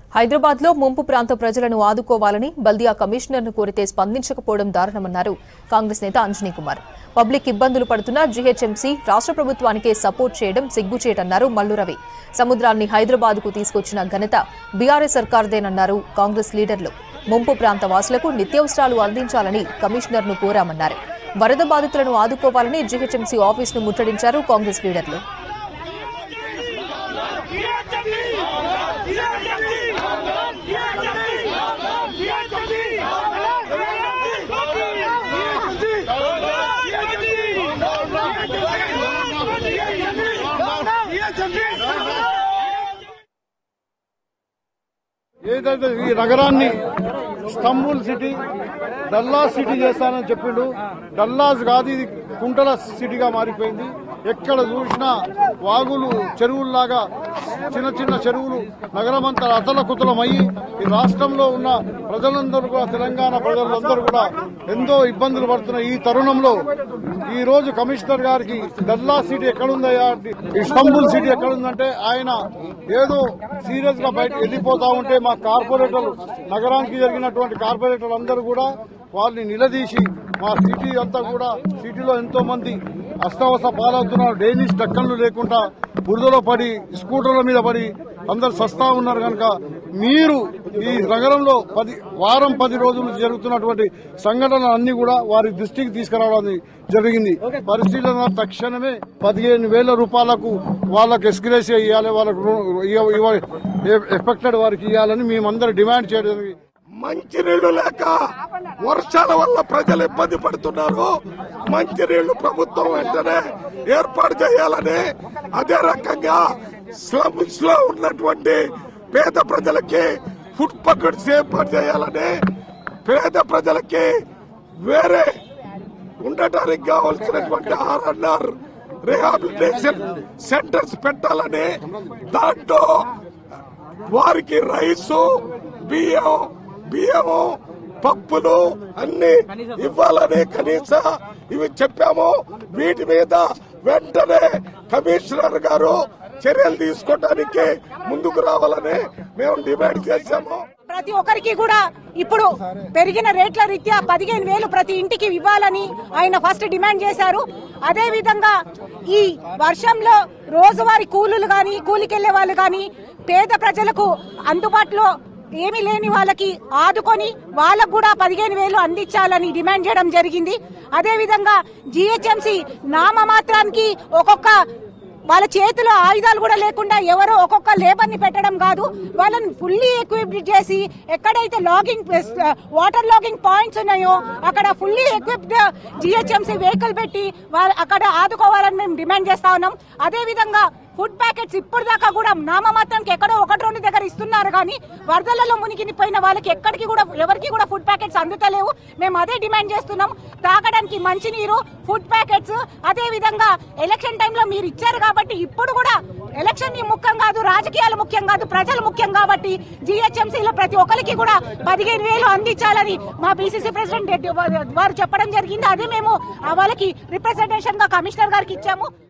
హైదరాబాద్ లో ముంపు ప్రాంత ప్రజలను ఆదుకోవాలని బల్దియా కమిషనర్ను కోరితే స్పందించకపోవడం దారుణమన్నారు కాంగ్రెస్ నేత అంజనీ కుమార్ పబ్లిక్ ఇబ్బందులు పడుతున్న జీహెచ్ఎంసీ రాష్ట్ర ప్రభుత్వానికే సపోర్ట్ చేయడం సిగ్గుచేటన్నారు మల్లు రవి సముద్రాన్ని హైదరాబాద్ కు తీసుకొచ్చిన ఘనత బీఆర్ఎస్ సర్కార్దేనన్నారు కాంగ్రెస్ లీడర్లు ముంపు ప్రాంత వాసులకు నిత్యావసరాలు అందించాలని కమిషనర్ను కోరామన్నారు వరద బాధితులను ఆదుకోవాలని జీహెచ్ఎంసీ ఆఫీసును ముట్టడించారు కాంగ్రెస్ లీడర్లు ఏదైతే ఈ నగరాన్ని స్తంబుల్ సిటీ డల్లాస్ సిటీ చేస్తానని చెప్పిండు డల్లాస్ కాదు ఇది కుంటల సిటీగా మారిపోయింది ఎక్కడ చూసినా వాగులు చెరువుల్లాగా చిన్న చిన్న చెరువులు నగరం అంతా అతలకుతలమయ్యి ఈ రాష్ట్రంలో ఉన్న ప్రజలందరూ కూడా తెలంగాణ ప్రజలందరూ కూడా ఎంతో ఇబ్బందులు పడుతున్న ఈ తరుణంలో ఈ రోజు కమిషనర్ గారికి డల్లా సిటీ ఎక్కడుందయ్యా ఈ ఇస్తంబుల్ సిటీ ఎక్కడుందంటే ఆయన ఏదో సీరియస్ గా బయట వెళ్ళిపోతా ఉంటే మా కార్పొరేటర్లు నగరానికి జరిగినటువంటి కార్పొరేటర్లు అందరూ కూడా వాళ్ళని నిలదీసి మా సిటీ అంతా కూడా సిటీలో ఎంతో మంది అస్తవస్త పాలవుతున్నారు డైలీ డక్కన్లు లేకుండా బురదలో పడి స్కూటర్ల మీద పడి అందరు సస్తా ఉన్నారు కనుక మీరు ఈ నగరంలో పది వారం పది రోజులు జరుగుతున్నటువంటి సంఘటనలు అన్ని కూడా వారి దృష్టికి తీసుకురావడం జరిగింది పరిశీలన తక్షణమే పదిహేను వేల రూపాయలకు వాళ్ళకు ఎస్క్రేసియా ఇవ్వాలి వాళ్ళకు రు- ఇవ్వ- ఇవ్వ- ఎఫెక్టెడ్ వారికి ఇవ్వాలని మేమందరం డిమాండ్ చేయడం జరిగింది. మంచినీళ్లు లేక వర్షాల వల్ల ప్రజలు ఇబ్బంది పడుతున్నారు మంచినీళ్లు ప్రభుత్వం వెంటనే ఏర్పాటు చేయాలని అదే రకంగా స్లమ్స్ లో ఉన్నటువంటి పేద ప్రజలకి ఫుడ్ పకెట్స్ ఏర్పాటు చేయాలని పేద ప్రజలకి వేరే ఉండటానికి కావాల్సినటువంటి ఆర్ఎన్ఆర్ రిహాబిలిటేషన్ సెంటర్స్ పెట్టాలని దాంట్లో వారికి రైసు బియ్యం బియ్యము పప్పులు అన్ని ఇవ్వాలని కనీస ఇవి చెప్పాము వీటి మీద వెంటనే కమిషనర్ గారు చర్యలు తీసుకోవడానికి ముందుకు రావాలని మేము డిమాండ్ చేశాము ప్రతి ఒక్కరికి కూడా ఇప్పుడు పెరిగిన రేట్ల రీత్యా పదిహేను వేలు ప్రతి ఇంటికి ఇవ్వాలని ఆయన ఫస్ట్ డిమాండ్ చేశారు అదే విధంగా ఈ వర్షంలో రోజువారీ కూలీలు గాని కూలికెళ్లే వాళ్ళు గాని పేద ప్రజలకు అందుబాటులో ఏమీ లేని వాళ్ళకి ఆదుకొని వాళ్ళకు కూడా పదిహేను వేలు అందించాలని డిమాండ్ చేయడం జరిగింది అదే విధంగా జిహెచ్ఎంసి నామమాత్రానికి ఒక్కొక్క వాళ్ళ చేతిలో ఆయుధాలు కూడా లేకుండా ఎవరో ఒక్కొక్క లేబర్ ని పెట్టడం కాదు వాళ్ళని ఫుల్లీ ఎక్విప్డ్ చేసి ఎక్కడైతే లాగింగ్ వాటర్ లాగింగ్ పాయింట్స్ ఉన్నాయో అక్కడ ఫుల్లీ ఎక్విప్డ్ జిహెచ్ఎంసీ వెహికల్ పెట్టి వాళ్ళ అక్కడ ఆదుకోవాలని మేము డిమాండ్ చేస్తా ఉన్నాం అదే విధంగా ఫుడ్ ప్యాకెట్స్ ఇప్పుడు దాకా కూడా నామమాత్రానికి ఎక్కడో ఒకటి రెండు దగ్గర ఇస్తున్నారు కానీ వరదలలో మునిగిపోయిన వాళ్ళకి ఎక్కడికి కూడా ఎవరికి కూడా ఫుడ్ ప్యాకెట్స్ అందుతలేవు మేము అదే డిమాండ్ చేస్తున్నాం తాగడానికి మంచినీరు ఫుడ్ ప్యాకెట్స్ అదే విధంగా ఎలక్షన్ టైంలో మీరు ఇచ్చారు కాబట్టి ఇప్పుడు కూడా ఎలక్షన్ ముఖ్యం కాదు రాజకీయాలు ముఖ్యం కాదు ప్రజలు ముఖ్యం కాబట్టి జిహెచ్ఎంసీలో ప్రతి ఒక్కరికి కూడా పదిహేను వేలు అందించాలని మా బీసీసీ ప్రెసిడెంట్ వారు చెప్పడం జరిగింది అదే మేము ఆ వాళ్ళకి రిప్రజెంటేషన్ గా కమిషనర్ గారికి ఇచ్చాము